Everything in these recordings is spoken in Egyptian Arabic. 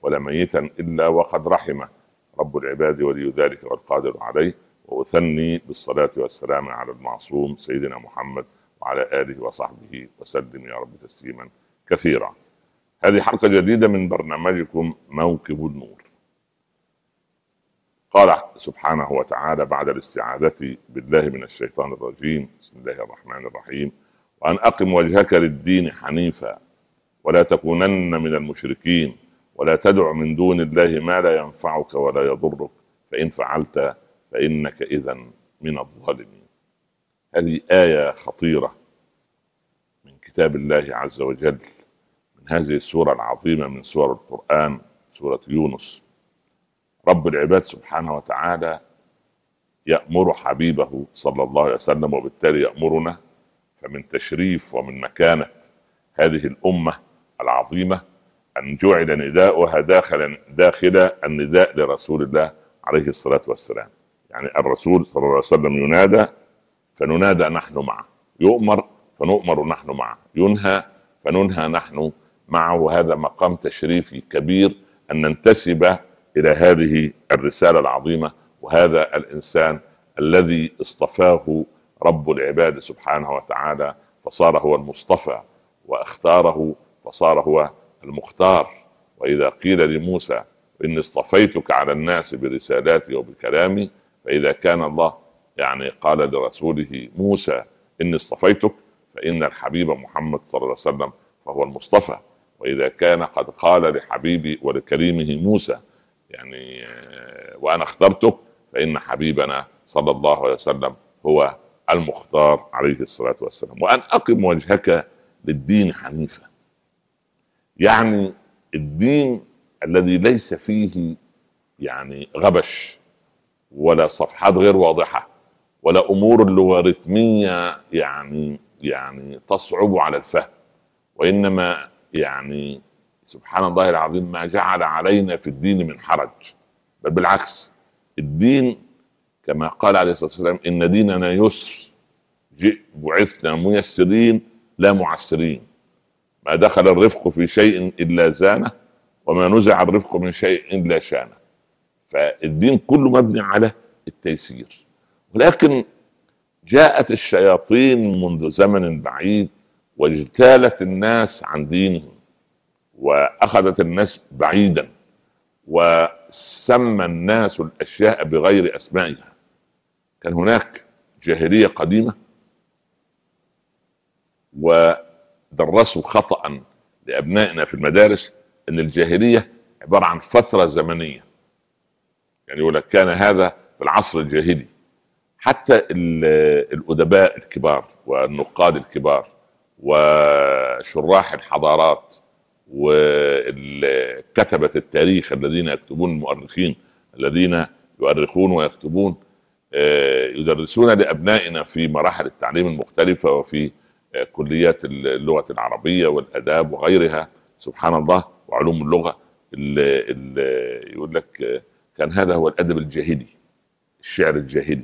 ولا ميتا الا وقد رحمه رب العباد ولي ذلك والقادر عليه واثني بالصلاه والسلام على المعصوم سيدنا محمد وعلى اله وصحبه وسلم يا رب تسليما كثيرا. هذه حلقه جديده من برنامجكم موكب النور. قال سبحانه وتعالى بعد الاستعاذة بالله من الشيطان الرجيم بسم الله الرحمن الرحيم وأن أقم وجهك للدين حنيفا ولا تكونن من المشركين ولا تدع من دون الله ما لا ينفعك ولا يضرك فإن فعلت فإنك إذا من الظالمين هذه آية خطيرة من كتاب الله عز وجل من هذه السورة العظيمة من سور القرآن سورة يونس رب العباد سبحانه وتعالى يأمر حبيبه صلى الله عليه وسلم وبالتالي يأمرنا فمن تشريف ومن مكانة هذه الأمة العظيمة أن جعل نداؤها داخل داخل النداء لرسول الله عليه الصلاة والسلام يعني الرسول صلى الله عليه وسلم ينادى فننادى نحن معه يؤمر فنؤمر نحن معه ينهى فننهى نحن معه هذا مقام تشريفي كبير أن ننتسب الى هذه الرساله العظيمه وهذا الانسان الذي اصطفاه رب العباد سبحانه وتعالى فصار هو المصطفى واختاره فصار هو المختار واذا قيل لموسى اني اصطفيتك على الناس برسالاتي وبكلامي فاذا كان الله يعني قال لرسوله موسى اني اصطفيتك فان الحبيب محمد صلى الله عليه وسلم فهو المصطفى واذا كان قد قال لحبيبي ولكريمه موسى يعني آه، وانا اخترتك فان حبيبنا صلى الله عليه وسلم هو المختار عليه الصلاه والسلام وان اقم وجهك للدين حنيفا يعني الدين الذي ليس فيه يعني غبش ولا صفحات غير واضحه ولا امور لوغاريتميه يعني يعني تصعب على الفهم وانما يعني سبحان الله العظيم ما جعل علينا في الدين من حرج بل بالعكس الدين كما قال عليه الصلاه والسلام ان ديننا يسر جئ بعثنا ميسرين لا معسرين ما دخل الرفق في شيء الا زانه وما نزع الرفق من شيء الا شانه فالدين كله مبني على التيسير ولكن جاءت الشياطين منذ زمن بعيد واجتالت الناس عن دينهم واخذت الناس بعيدا وسمى الناس الاشياء بغير اسمائها كان هناك جاهليه قديمه ودرسوا خطا لابنائنا في المدارس ان الجاهليه عباره عن فتره زمنيه يعني يقول لك كان هذا في العصر الجاهلي حتى الادباء الكبار والنقاد الكبار وشراح الحضارات وكتبة التاريخ الذين يكتبون المؤرخين الذين يؤرخون ويكتبون آه، يدرسون لابنائنا في مراحل التعليم المختلفه وفي آه، كليات اللغه العربيه والاداب وغيرها سبحان الله وعلوم اللغه اللي اللي يقول لك آه، كان هذا هو الادب الجاهلي الشعر الجاهلي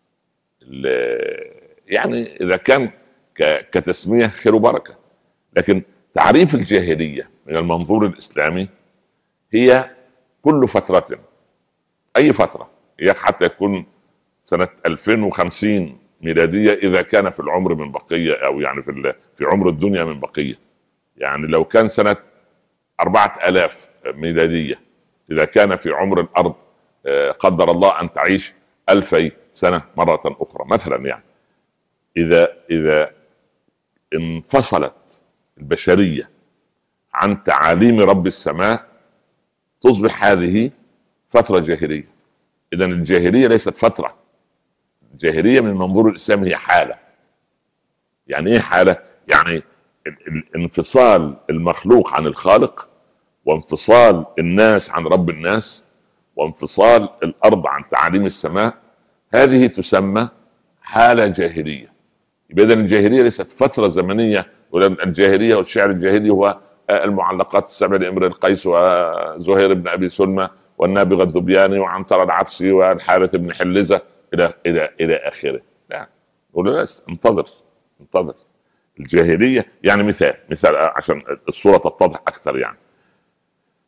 يعني اذا كان كتسميه خير وبركه لكن تعريف الجاهليه من المنظور الاسلامي هي كل فتره اي فتره هي حتى يكون سنه 2050 ميلاديه اذا كان في العمر من بقيه او يعني في في عمر الدنيا من بقيه يعني لو كان سنه 4000 ميلاديه اذا كان في عمر الارض آه، قدر الله ان تعيش ألفي سنه مره اخرى مثلا يعني اذا اذا انفصلت البشريه عن تعاليم رب السماء تصبح هذه فتره جاهليه اذا الجاهليه ليست فتره الجاهليه من منظور الاسلام هي حاله يعني ايه حاله يعني انفصال المخلوق عن الخالق وانفصال الناس عن رب الناس وانفصال الارض عن تعاليم السماء هذه تسمى حاله جاهليه اذا الجاهليه ليست فتره زمنيه الجاهليه والشعر الجاهلي هو المعلقات السبع لامرئ القيس وزهير بن ابي سلمى والنابغه الذبياني وعنتر العبسي والحارث بن حلزه الى الى الى اخره لا نقول لا انتظر انتظر الجاهليه يعني مثال مثال عشان الصوره تتضح اكثر يعني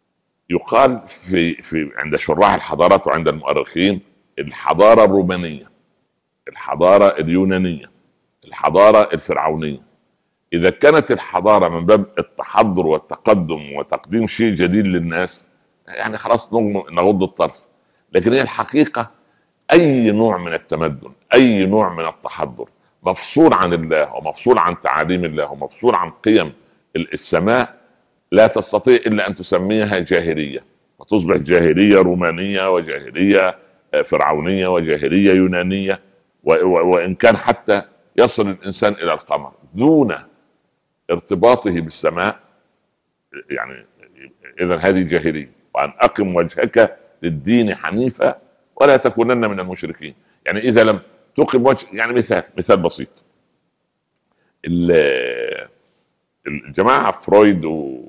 يقال في في عند شراح الحضارات وعند المؤرخين الحضاره الرومانيه الحضاره اليونانيه الحضاره الفرعونيه اذا كانت الحضاره من باب التحضر والتقدم وتقديم شيء جديد للناس يعني خلاص نغض الطرف لكن هي الحقيقه اي نوع من التمدن اي نوع من التحضر مفصول عن الله ومفصول عن تعاليم الله ومفصول عن قيم السماء لا تستطيع الا ان تسميها جاهليه وتصبح جاهليه رومانيه وجاهليه آه، فرعونيه وجاهليه يونانيه وان كان حتى يصل الانسان الى القمر دون ارتباطه بالسماء يعني اذا هذه جاهليه وان اقم وجهك للدين حنيفا ولا تكونن من المشركين يعني اذا لم تقم وجه يعني مثال مثال بسيط الجماعه فرويد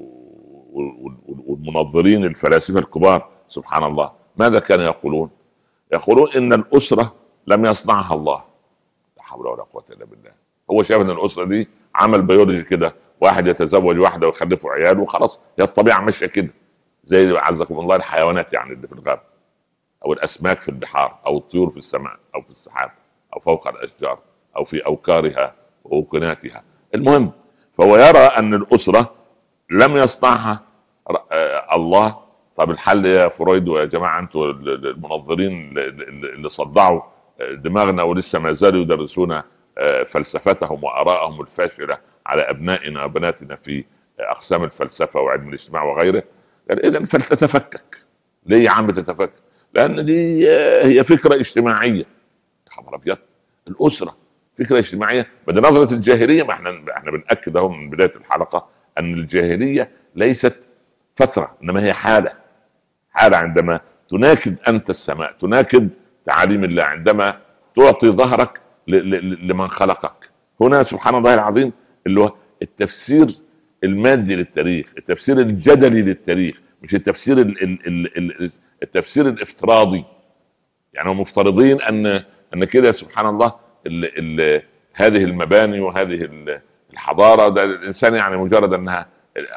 والمنظرين الفلاسفه الكبار سبحان الله ماذا كانوا يقولون؟ يقولون ان الاسره لم يصنعها الله لا حول ولا قوه الا بالله هو شايف ان الاسره دي عمل بيولوجي كده واحد يتزوج واحده ويخلفوا عيال وخلاص هي الطبيعه ماشيه كده زي عزكم الله الحيوانات يعني اللي في الغابه او الاسماك في البحار او الطيور في السماء او في السحاب او فوق الاشجار او في اوكارها ووكناتها المهم فهو يرى ان الاسره لم يصنعها آه، الله طب الحل يا فرويد ويا جماعه انتم المنظرين اللي صدعوا آه، دماغنا ولسه ما زالوا يدرسون آه، فلسفتهم وارائهم الفاشله على ابنائنا وبناتنا في اقسام الفلسفه وعلم الاجتماع وغيره قال اذا فلتتفكك ليه يا عم تتفكك؟ لان دي هي فكره اجتماعيه خبر ابيض الاسره فكره اجتماعيه بدل نظره الجاهليه ما احنا احنا بناكد اهو من بدايه الحلقه ان الجاهليه ليست فتره انما هي حاله حاله عندما تناكد انت السماء تناكد تعاليم الله عندما تعطي ظهرك لمن خلقك هنا سبحان الله العظيم اللي هو التفسير المادي للتاريخ التفسير الجدلي للتاريخ مش التفسير ال ال ال التفسير الافتراضي يعني هم مفترضين ان ان كده سبحان الله ال ال هذه المباني وهذه الحضاره ده الانسان يعني مجرد انها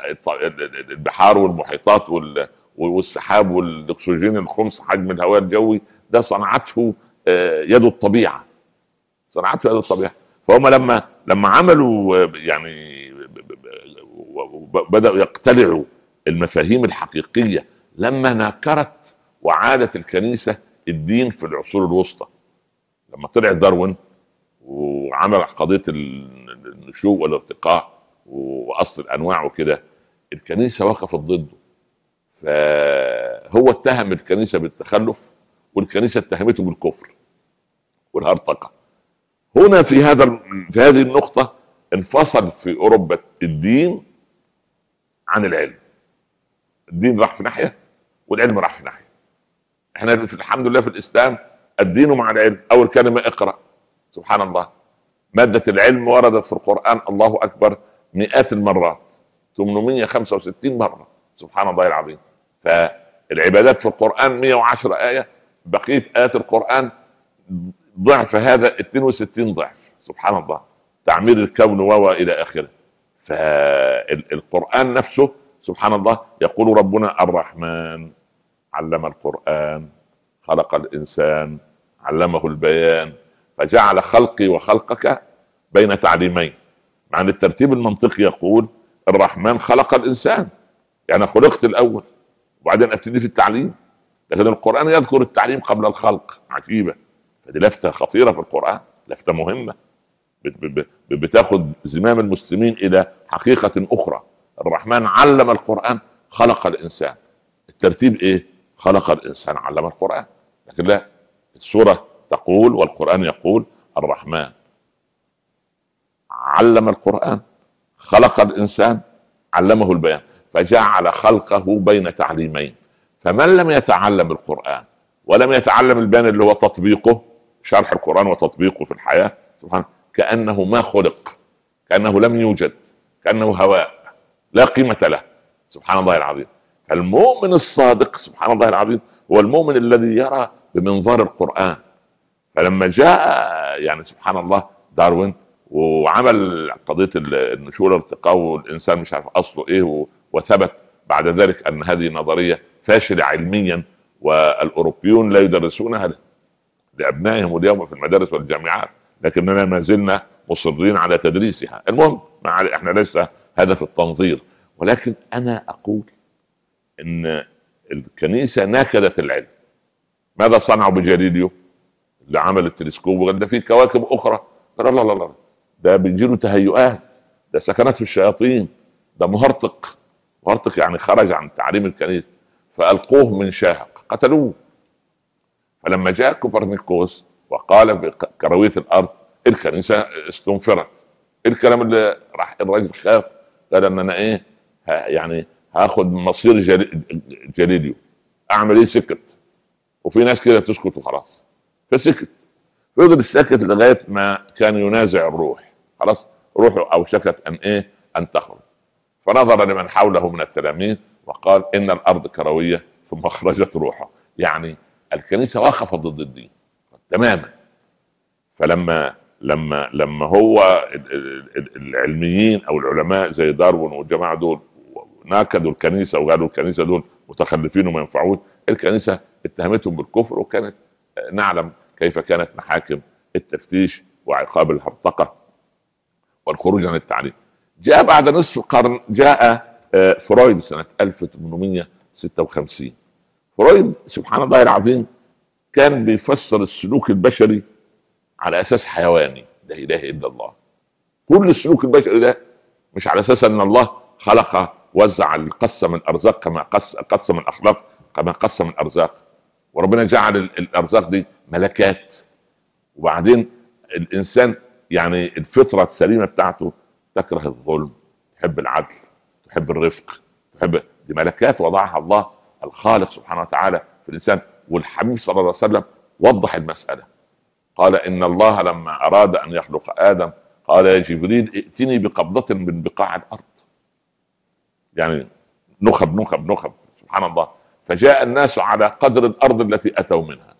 البحار والمحيطات والسحاب والاكسجين الخمس حجم الهواء الجوي ده صنعته آه، يد الطبيعه صنعته يد الطبيعه فهم لما لما عملوا يعني بداوا يقتلعوا المفاهيم الحقيقيه لما ناكرت وعادت الكنيسه الدين في العصور الوسطى لما طلع داروين وعمل قضيه النشوء والارتقاء واصل الانواع وكده الكنيسه وقفت ضده فهو اتهم الكنيسه بالتخلف والكنيسه اتهمته بالكفر والهرطقه هنا في هذا في هذه النقطه انفصل في اوروبا الدين عن العلم الدين راح في ناحيه والعلم راح في ناحيه احنا في الحمد لله في الاسلام الدين مع العلم اول كلمه اقرا سبحان الله ماده العلم وردت في القران الله اكبر مئات المرات 865 مره سبحان الله العظيم فالعبادات في القران 110 ايه بقيه ايات القران ضعف هذا 62 ضعف سبحان الله تعمير الكون و الى اخره فالقران نفسه سبحان الله يقول ربنا الرحمن علم القران خلق الانسان علمه البيان فجعل خلقي وخلقك بين تعليمين مع ان الترتيب المنطقي يقول الرحمن خلق الانسان يعني خلقت الاول وبعدين ابتدي في التعليم لكن القران يذكر التعليم قبل الخلق عجيبه فدي لفته خطيره في القران لفته مهمه بتاخذ زمام المسلمين الى حقيقه اخرى الرحمن علم القران خلق الانسان الترتيب ايه خلق الانسان علم القران لكن لا السوره تقول والقران يقول الرحمن علم القران خلق الانسان علمه البيان فجعل خلقه بين تعليمين فمن لم يتعلم القران ولم يتعلم البيان اللي هو تطبيقه شرح القران وتطبيقه في الحياه سبحان كانه ما خلق كانه لم يوجد كانه هواء لا قيمه له سبحان الله العظيم المؤمن الصادق سبحان الله العظيم هو المؤمن الذي يرى بمنظار القرآن فلما جاء يعني سبحان الله داروين وعمل قضية النشوء والارتقاء والإنسان مش عارف أصله إيه وثبت بعد ذلك أن هذه نظرية فاشله علميا والاوروبيون لا يدرسونها لابنائهم اليوم في المدارس والجامعات لكننا ما زلنا مصرين على تدريسها المهم ما احنا ليس هدف التنظير ولكن انا اقول ان الكنيسه نكدت العلم ماذا صنعوا بجاليليو اللي عمل التلسكوب وقال ده في كواكب اخرى قال لا لا لا ده بيجي له تهيؤات ده سكنت في الشياطين ده مهرطق مهرطق يعني خرج عن تعليم الكنيسه فالقوه من شاهق قتلوه فلما جاء كوبرنيكوس وقال بكرويه الارض الكنيسه استنفرت الكلام اللي راح الراجل خاف قال ان انا ايه يعني هاخد مصير جليليو اعمل ايه سكت وفي ناس كده تسكت وخلاص فسكت فضل ساكت لغايه ما كان ينازع الروح خلاص روحه اوشكت ان ايه ان تخرج فنظر لمن حوله من التلاميذ وقال ان الارض كرويه ثم خرجت روحه يعني الكنيسه وقفت ضد الدين تماما فلما لما لما هو العلميين او العلماء زي داروين والجماعه دول ناكدوا الكنيسه وقالوا الكنيسه دول متخلفين وما ينفعون الكنيسه اتهمتهم بالكفر وكانت نعلم كيف كانت محاكم التفتيش وعقاب الهرطقه والخروج عن التعليم جاء بعد نصف القرن جاء آه، فرويد سنه 1856 فرويد سبحان الله العظيم كان بيفسر السلوك البشري على اساس حيواني لا اله الا الله كل السلوك البشري ده مش على اساس ان الله خلق وزع قسم الارزاق كما قسم الاخلاق كما قسم الارزاق وربنا جعل الارزاق دي ملكات وبعدين الانسان يعني الفطره السليمه بتاعته تكره الظلم تحب العدل تحب الرفق تحب دي ملكات وضعها الله الخالق سبحانه وتعالى في الانسان والحبيب صلى الله عليه وسلم وضح المساله قال ان الله لما اراد ان يخلق ادم قال يا جبريل ائتني بقبضه من بقاع الارض يعني نخب نخب نخب سبحان الله فجاء الناس على قدر الارض التي اتوا منها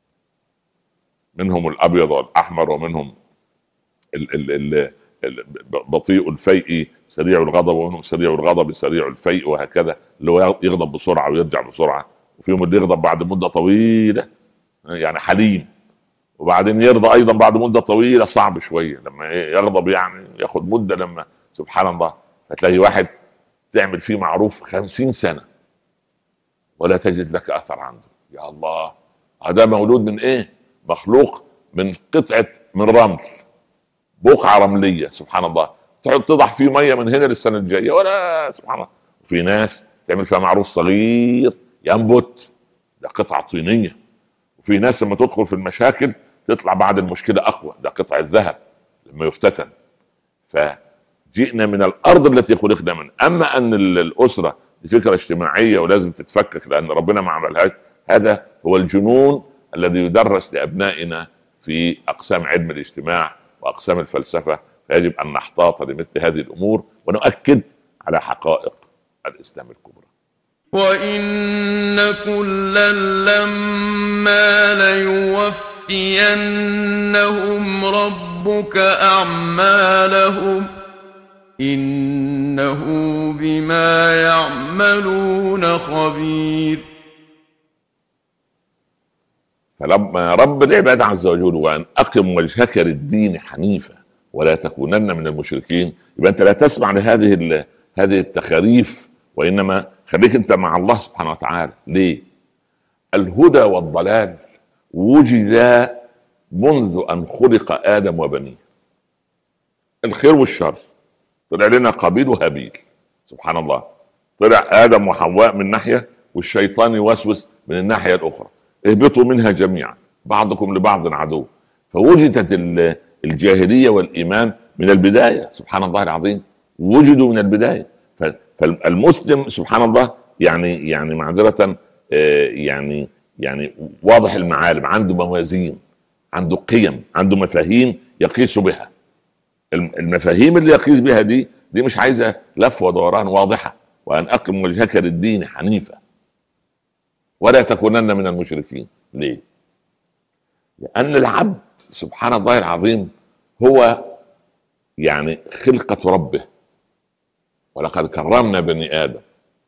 منهم الابيض والاحمر ومنهم ال ال ال بطيء الفيء سريع الغضب ومنهم سريع الغضب سريع الفيء وهكذا اللي هو يغضب بسرعه ويرجع بسرعه وفيهم اللي يغضب بعد مده طويله يعني حليم وبعدين يرضى ايضا بعد مده طويله صعب شويه لما يغضب يعني ياخد مده لما سبحان الله هتلاقي واحد تعمل فيه معروف خمسين سنه ولا تجد لك اثر عنده يا الله هذا مولود من ايه مخلوق من قطعه من رمل بقعه رمليه سبحان الله تقعد تضح فيه ميه من هنا للسنه الجايه ولا سبحان الله وفي ناس تعمل فيها معروف صغير ينبت ده قطعه طينيه وفي ناس لما تدخل في المشاكل تطلع بعد المشكله اقوى ده قطعه ذهب لما يفتتن فجئنا من الارض التي خلقنا منها اما ان الاسره دي فكره اجتماعيه ولازم تتفكك لان ربنا ما عملهاش هذا هو الجنون الذي يدرس لابنائنا في اقسام علم الاجتماع واقسام الفلسفه فيجب ان نحتاط لمثل هذه الامور ونؤكد على حقائق الاسلام الكبرى. وان كلا لما ليوفينهم ربك اعمالهم انه بما يعملون خبير فلما رب العباد عز وجل وان اقم وجهك للدين حنيفا ولا تكونن من المشركين يبقى انت لا تسمع لهذه هذه التخاريف وانما خليك انت مع الله سبحانه وتعالى ليه؟ الهدى والضلال وجدا منذ ان خلق ادم وبنيه الخير والشر طلع لنا قابيل وهابيل سبحان الله طلع ادم وحواء من ناحيه والشيطان يوسوس من الناحيه الاخرى اهبطوا منها جميعا بعضكم لبعض عدو فوجدت الجاهليه والايمان من البدايه سبحان الله العظيم وجدوا من البدايه فالمسلم سبحان الله يعني يعني معذره آه، يعني يعني واضح المعالم عنده موازين عنده قيم عنده مفاهيم يقيس بها المفاهيم اللي يقيس بها دي دي مش عايزه لف ودوران واضحه وان اقم وجهك للدين حنيفا ولا تكونن من المشركين ليه؟ لأن العبد سبحان الله العظيم هو يعني خلقة ربه ولقد كرمنا بني آدم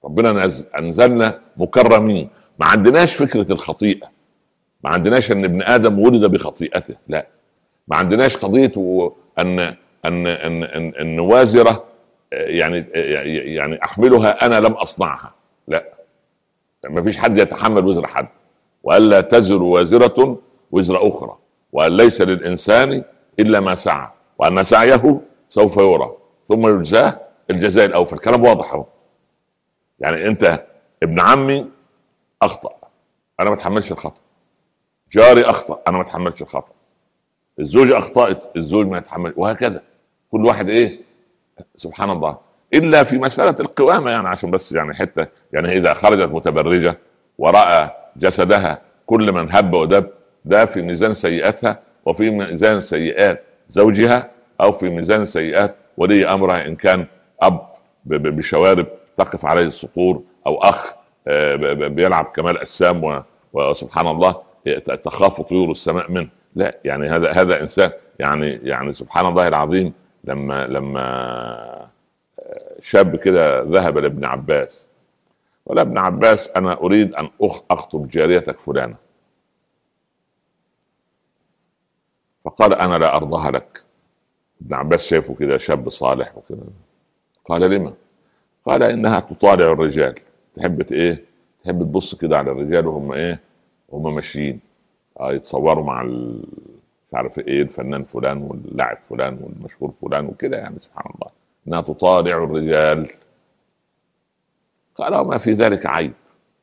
ربنا نز- انزلنا مكرمين ما عندناش فكره الخطيئه ما عندناش ان ابن ادم ولد بخطيئته لا ما عندناش قضيه و- ان ان ان ان, إن وازره آه، يعني آه، يعني احملها انا لم اصنعها لا ما فيش حد يتحمل وزر حد والا تزر وازره وزر اخرى وان ليس للانسان الا ما سعى وان سعيه سوف يرى ثم يجزاه الجزاء الاوفى الكلام واضح اهو يعني انت ابن عمي اخطا انا ما اتحملش الخطا جاري اخطا انا ما اتحملش الخطا الزوجه اخطات الزوج ما يتحمل وهكذا كل واحد ايه سبحان الله الا في مساله القوامه يعني عشان بس يعني حته يعني اذا خرجت متبرجه وراى جسدها كل من هب ودب ده في ميزان سيئاتها وفي ميزان سيئات زوجها او في ميزان سيئات ولي امرها ان كان اب ب- ب- بشوارب تقف عليه الصقور او اخ آه، ب- ب- بيلعب كمال اجسام و- وسبحان الله تخاف طيور السماء منه لا يعني هذا هذا انسان يعني يعني سبحان الله العظيم لما لما شاب كده ذهب لابن عباس قال ابن عباس انا اريد ان أخ- اخطب جاريتك فلانه فقال انا لا ارضاها لك ابن عباس شايفه كده شاب صالح وكده قال لما قال انها تطالع الرجال تحب ت- ايه تحب تبص كده على الرجال وهم ايه وهم ماشيين اه يتصوروا مع ال... مش عارف ايه الفنان فلان واللاعب فلان والمشهور فلان وكده يعني سبحان الله انها تطالع الرجال قال وما في ذلك عيب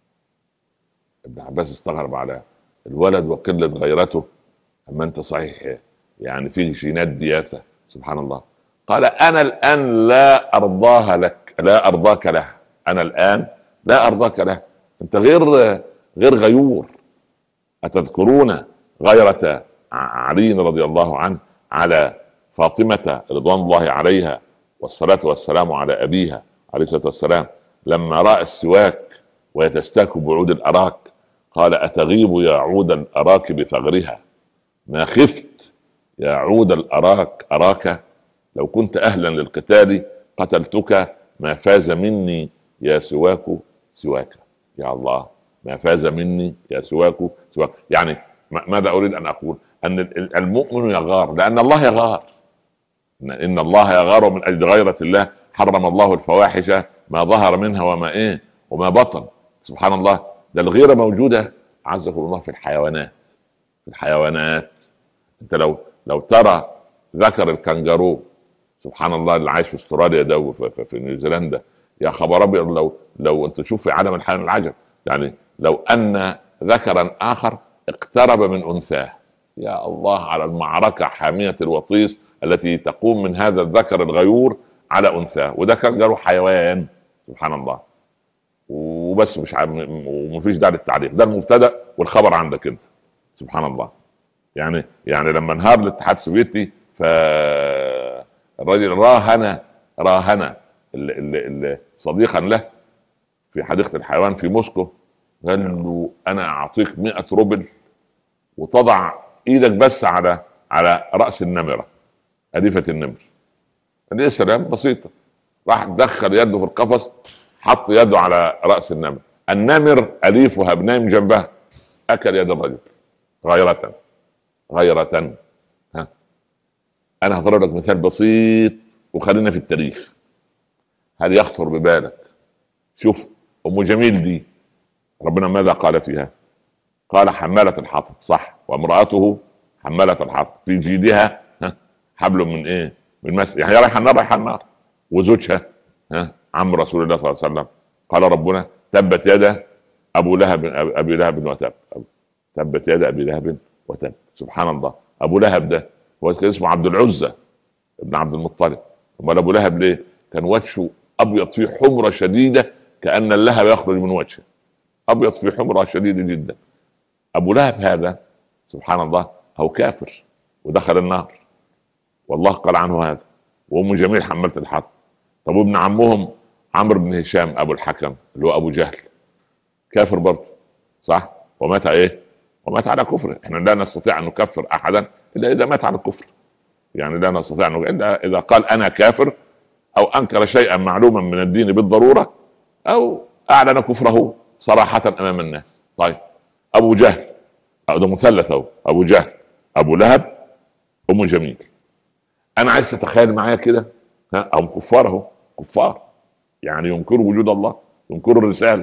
ابن عباس استغرب على الولد وقلة غيرته اما انت صحيح يعني فيه جينات دياثة سبحان الله قال انا الان لا ارضاها لك لا ارضاك لها انا الان لا ارضاك لها انت غير غير غيور اتذكرون غيرة علي رضي الله عنه على فاطمة رضوان الله عليها والصلاة والسلام على أبيها عليه الصلاة والسلام لما رأى السواك ويتستاك بعود الأراك قال أتغيب يا عود الأراك بثغرها ما خفت يا عود الأراك أراك لو كنت أهلا للقتال قتلتك ما فاز مني يا سواك سواك يا الله ما فاز مني يا سواك سواك يعني ما- ماذا أريد أن أقول أن ال- المؤمن يغار لأن الله يغار إن- ان الله يغار من اجل غيرة الله حرم الله الفواحش ما ظهر منها وما ايه وما بطن سبحان الله ده الغيره موجوده عزكم الله في الحيوانات في الحيوانات انت لو لو ترى ذكر الكنجارو سبحان الله اللي عايش في استراليا ده وفي في, في نيوزيلندا يا خبر ابيض لو لو انت تشوف في عالم الحيوان العجب يعني لو ان ذكرا اخر اقترب من انثاه يا الله على المعركه حاميه الوطيس التي تقوم من هذا الذكر الغيور على انثاه وده كنجارو حيوان سبحان الله وبس مش عارف ومفيش داعي للتعليق ده المبتدا والخبر عندك انت سبحان الله يعني يعني لما انهار الاتحاد السوفيتي فالرجل راهن راهن ال- ال- ال- صديقا له في حديقه الحيوان في موسكو قال له انا اعطيك 100 روبل وتضع ايدك بس على على راس النمره اليفه النمر قال يا سلام بسيطه راح دخل يده في القفص حط يده على راس النمر النمر اليفها بنايم جنبها اكل يد الرجل غيرة غيرة ها انا هضرب لك مثال بسيط وخلينا في التاريخ هل يخطر ببالك شوف ام جميل دي ربنا ماذا قال فيها قال حمالة الحطب صح وامرأته حمالة الحطب في جيدها ها حبل من ايه من مس يعني هي رايحه النار رايحه النار وزوجها ها عم رسول الله صلى الله عليه وسلم قال ربنا تبت يد ابو لهب ابي لهب وتب تبت يد ابي لهب وتب سبحان الله ابو لهب ده هو كان اسمه عبد العزى ابن عبد المطلب امال ابو لهب ليه؟ كان وجهه ابيض فيه حمره شديده كان اللهب يخرج من وجهه ابيض فيه حمره شديده جدا ابو لهب هذا سبحان الله هو كافر ودخل النار والله قال عنه هذا وام جميل حملت الحطب طب وابن عمهم عمرو بن هشام ابو الحكم اللي هو ابو جهل كافر برضه صح ومات ايه ومات على كفره احنا لا نستطيع ان نكفر احدا الا اذا مات على الكفر يعني لا نستطيع ان الا اذا قال انا كافر او انكر شيئا معلوما من الدين بالضروره او اعلن كفره صراحه امام الناس طيب ابو جهل ده مثلث اهو ابو جهل ابو لهب ام جميل انا عايز تتخيل معايا كده ها هم كفار اهو كفار يعني ينكروا وجود الله ينكروا الرساله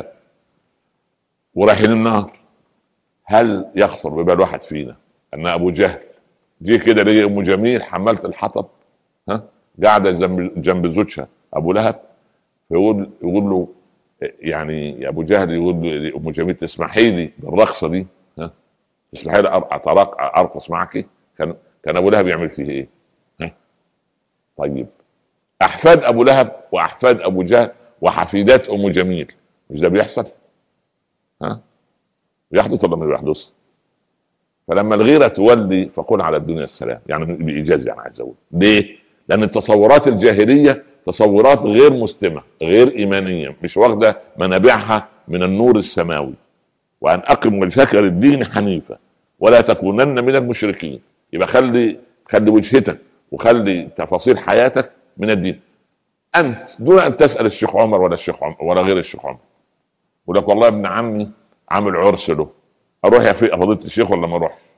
ورايحين النار هل يخطر ببال واحد فينا ان ابو جهل جه كده لقي ام جميل حملت الحطب ها قاعده جنب جنب زوجها ابو لهب فيقول يقول له يعني يا ابو جهل يقول له ام جميل تسمحي لي بالرقصه دي ها تسمحي لي ارقص معك كان كان ابو لهب يعمل فيه ايه؟ ها؟ طيب احفاد ابو لهب واحفاد ابو جهل وحفيدات ام جميل مش ده بيحصل؟ ها؟ بيحدث ولا ما بيحدث؟ فلما الغيرة تولي فقل على الدنيا السلام يعني بإيجاز يعني عايز أقول ليه؟ لأن التصورات الجاهلية تصورات غير مسلمة غير إيمانية مش واخدة منابعها من النور السماوي وأن أقم وجهك للدين حنيفا ولا تكونن من المشركين يبقى خلي خلي وجهتك وخلي تفاصيل حياتك من الدين انت دون ان تسال الشيخ عمر ولا الشيخ عمر ولا غير الشيخ عمر يقول لك والله ابن عمي عامل عرس له اروح يا في فضيله الشيخ ولا ما اروحش؟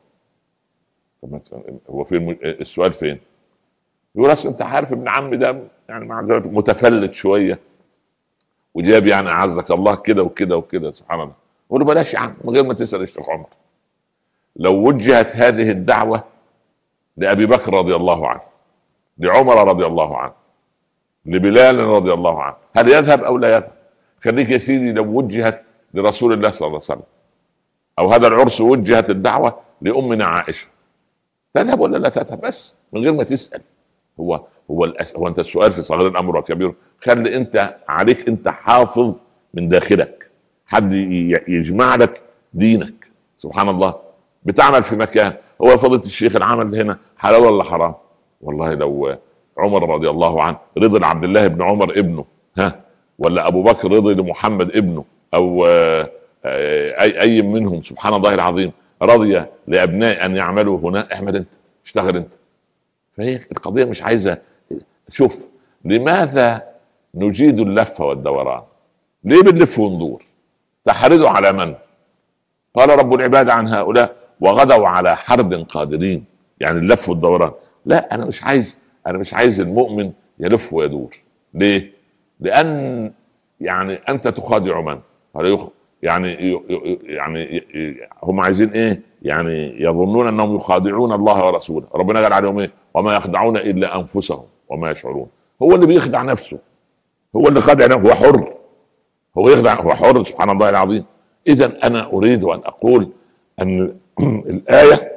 طب هو فين السؤال فين؟ يقول اصل انت عارف ابن عمي ده يعني مع ذلك متفلت شويه وجاب يعني اعزك الله كده وكده وكده سبحان الله يقول له بلاش يا عم من غير ما تسال الشيخ عمر لو وجهت هذه الدعوه لابي بكر رضي الله عنه لعمر رضي الله عنه لبلال رضي الله عنه هل يذهب او لا يذهب خليك يا سيدي لو وجهت لرسول الله صلى الله عليه وسلم او هذا العرس وجهت الدعوه لامنا عائشه تذهب ولا لا تذهب بس من غير ما تسال هو هو الأس... هو انت السؤال في صغير الامر وكبير خلي انت عليك انت حافظ من داخلك حد يجمع لك دينك سبحان الله بتعمل في مكان هو فضيله الشيخ العمل هنا حلال ولا حرام والله لو عمر رضي الله عنه رضي لعبد الله بن عمر ابنه ها ولا ابو بكر رضي لمحمد ابنه او آه، آه، اي اي منهم سبحان الله العظيم رضي لابناء ان يعملوا هنا احمد انت اشتغل انت فهي القضيه مش عايزه شوف لماذا نجيد اللف والدوران ليه بنلف وندور تحرضوا على من قال رب العباد عن هؤلاء وغدوا على حرب قادرين يعني اللف والدوران لا انا مش عايز انا مش عايز المؤمن يلف ويدور ليه لان يعني انت تخادع من يعني يعني هم عايزين ايه يعني يظنون انهم يخادعون الله ورسوله ربنا قال عليهم ايه وما يخدعون الا انفسهم وما يشعرون هو اللي بيخدع نفسه هو اللي خدع نفسه هو حر هو يخدع هو حر سبحان الله العظيم اذا انا اريد ان اقول ان الايه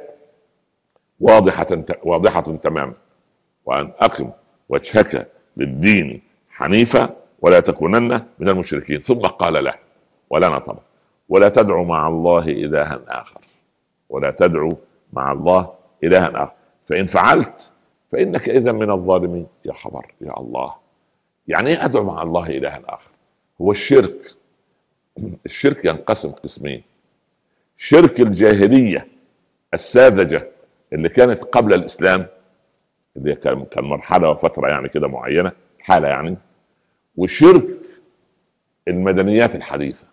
واضحه واضحه تماما وان اقم وجهك للدين حنيفا ولا تكونن من المشركين ثم قال له ولنا طبعا ولا تدعو مع الله الها اخر ولا تدعو مع الله الها اخر فان فعلت فانك اذا من الظالمين يا خبر يا الله يعني ايه ادعو مع الله الها اخر هو الشرك الشرك ينقسم قسمين شرك الجاهليه الساذجه اللي كانت قبل الاسلام اللي كان كان مرحله وفتره يعني كده معينه حاله يعني وشرك المدنيات الحديثه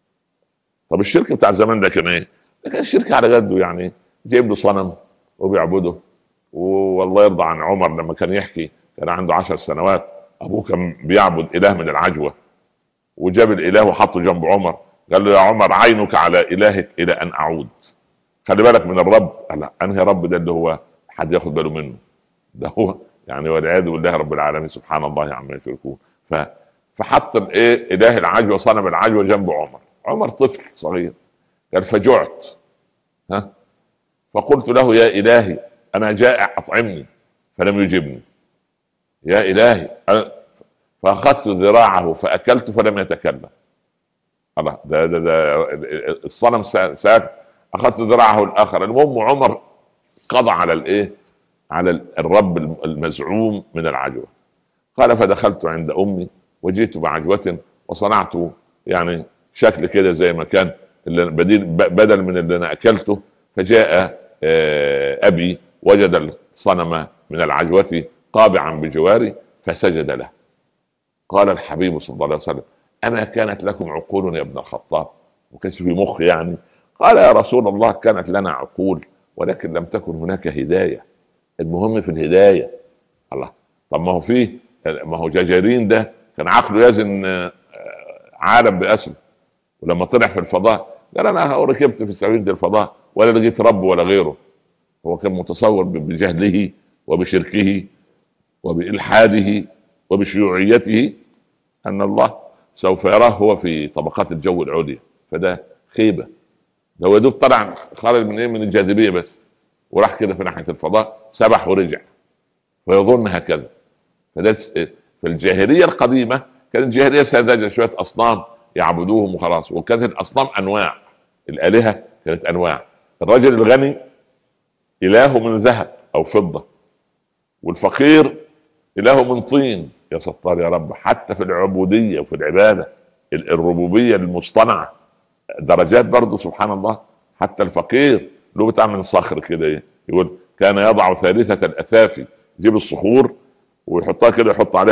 طب الشرك بتاع زمان ده كان ايه؟ ده كان شرك على قده يعني جايب له صنم وبيعبده والله يرضى عن عمر لما كان يحكي كان عنده عشر سنوات ابوه كان بيعبد اله من العجوه وجاب الاله وحطه جنب عمر قال له يا عمر عينك على الهك الى ان اعود خلي بالك من الرب لا انهي رب ده اللي هو حد ياخد باله منه ده هو يعني والعياذ بالله رب العالمين سبحان الله عما يشركون ف فحط الايه اله العجوه صنم العجوه جنب عمر عمر طفل صغير قال فجعت ها فقلت له يا الهي انا جائع اطعمني فلم يجبني يا الهي فاخذت ذراعه فاكلت فلم يتكلم الله ده ده ده الصنم ساكت اخذت ذراعه الاخر المهم عمر قضى على الايه على الرب المزعوم من العجوه قال فدخلت عند امي وجئت بعجوه وصنعت يعني شكل كده زي ما كان اللي بديل بدل من اللي انا اكلته فجاء آه، ابي وجد الصنم من العجوه طابعا بجواري فسجد له قال الحبيب صلى الله عليه وسلم اما كانت لكم عقول يا ابن الخطاب ما كانش في مخ يعني قال يا رسول الله كانت لنا عقول ولكن لم تكن هناك هدايه المهم في الهدايه الله طب ما هو فيه ما هو جاجارين ده كان عقله يزن آه، عالم باسره ولما طلع في الفضاء قال انا ركبت في سفينه الفضاء ولا لقيت رب ولا غيره هو كان متصور بجهله وبشركه وبإلحاده وبشيوعيته أن الله سوف يراه هو في طبقات الجو العليا فده خيبة لو يدوب طلع خارج من ايه من الجاذبية بس وراح كده في ناحية الفضاء سبح ورجع ويظن هكذا فده في الجاهلية القديمة كانت جاهلية ساذجة شوية أصنام يعبدوهم وخلاص وكانت الأصنام أنواع الآلهة كانت أنواع الرجل الغني إله من ذهب أو فضة والفقير إله من طين يا ستار يا رب حتى في العبودية وفي العبادة الربوبية المصطنعة درجات برضه سبحان الله حتى الفقير له بتاع من صخر كده إيه؟ يقول كان يضع ثالثة الأثافي يجيب الصخور ويحطها كده يحط عليها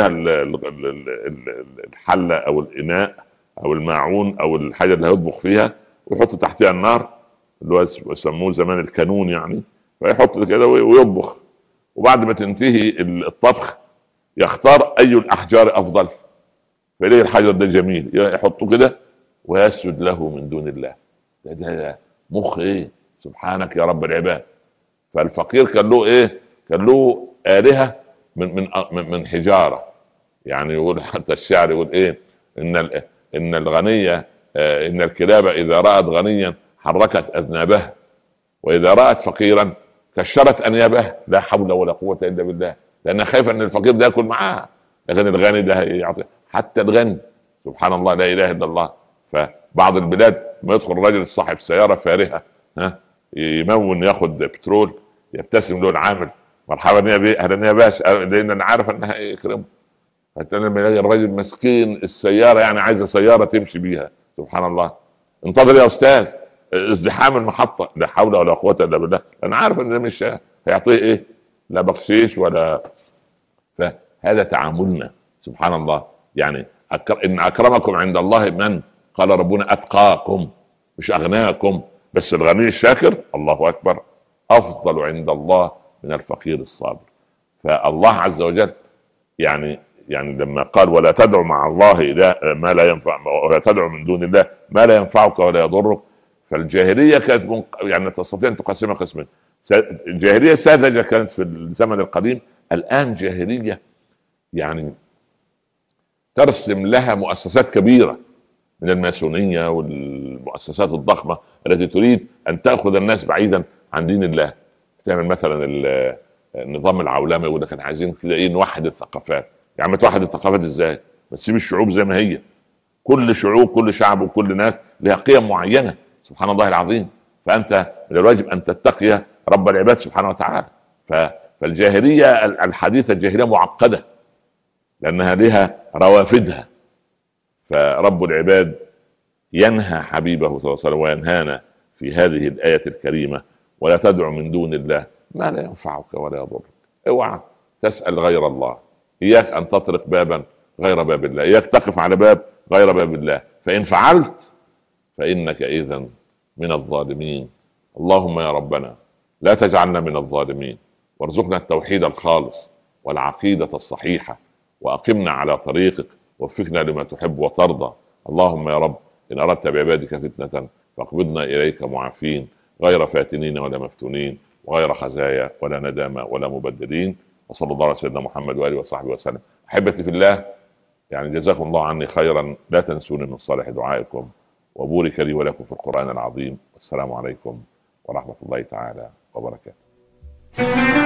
الحلة أو الإناء أو الماعون أو الحاجة اللي هيطبخ فيها ويحط تحتها النار اللي هو يسموه زمان الكانون يعني فيحط كده ويطبخ وبعد ما تنتهي الطبخ يختار اي الاحجار افضل فليه الحجر ده جميل يحطه كده ويسجد له من دون الله ده, ده مخ ايه سبحانك يا رب العباد فالفقير كان له ايه كان له الهه من من من حجاره يعني يقول حتى الشعر يقول ايه ان ان الغنيه آه، ان الكلاب اذا رات غنيا حركت اذنابها واذا رات فقيرا كشرت انيابها لا حول ولا قوه الا بالله لانها خايفه ان الفقير ده ياكل معاها لكن الغني ده يعطي حتى الغني سبحان الله لا اله الا الله فبعض البلاد ما يدخل رجل صاحب سياره فارهه ها يمون ياخذ بترول يبتسم له العامل مرحبا يا بيه اهلا يا باشا لان انا عارف انها يكرمه حتى لما يلاقي الراجل مسكين السياره يعني عايزه سياره تمشي بيها سبحان الله انتظر يا استاذ ازدحام المحطه لا حول ولا قوه الا بالله انا عارف ان ده مش هيعطيه ايه لا بخشيش ولا فهذا تعاملنا سبحان الله يعني أكر... ان اكرمكم عند الله من قال ربنا اتقاكم مش اغناكم بس الغني الشاكر الله اكبر افضل عند الله من الفقير الصابر فالله عز وجل يعني يعني لما قال ولا تدعو مع الله ما لا ينفع ولا تدعو من دون الله ما لا ينفعك ولا يضرك فالجاهليه كانت يعني تستطيع ان تقسمها قسمين الجاهليه ساذجه كانت في الزمن القديم الان جاهليه يعني ترسم لها مؤسسات كبيره من الماسونيه والمؤسسات الضخمه التي تريد ان تاخذ الناس بعيدا عن دين الله تعمل مثلا النظام العولمي يقول لك احنا عايزين كده ايه نوحد الثقافات يعني توحد الثقافات ازاي؟ ما تسيب الشعوب زي ما هي كل شعوب كل شعب وكل ناس لها قيم معينه سبحان الله العظيم فانت من الواجب ان تتقي رب العباد سبحانه وتعالى فالجاهليه الحديثه الجاهليه معقده لانها لها روافدها فرب العباد ينهى حبيبه صلى الله عليه وسلم وينهانا في هذه الايه الكريمه ولا تدع من دون الله ما لا ينفعك ولا يضرك اوعى تسال غير الله اياك ان تطرق بابا غير باب الله اياك تقف على باب غير باب الله فان فعلت فانك اذا من الظالمين اللهم يا ربنا لا تجعلنا من الظالمين وارزقنا التوحيد الخالص والعقيده الصحيحه واقمنا على طريقك وفقنا لما تحب وترضى اللهم يا رب ان اردت بعبادك فتنه فاقبضنا اليك معافين غير فاتنين ولا مفتونين وغير خزايا ولا ندامة ولا مبدلين وصلى الله على سيدنا محمد واله وصحبه وسلم احبتي في الله يعني جزاكم الله عني خيرا لا تنسوني من صالح دعائكم وبورك لي ولكم في القران العظيم والسلام عليكم ورحمه الله تعالى وبركاته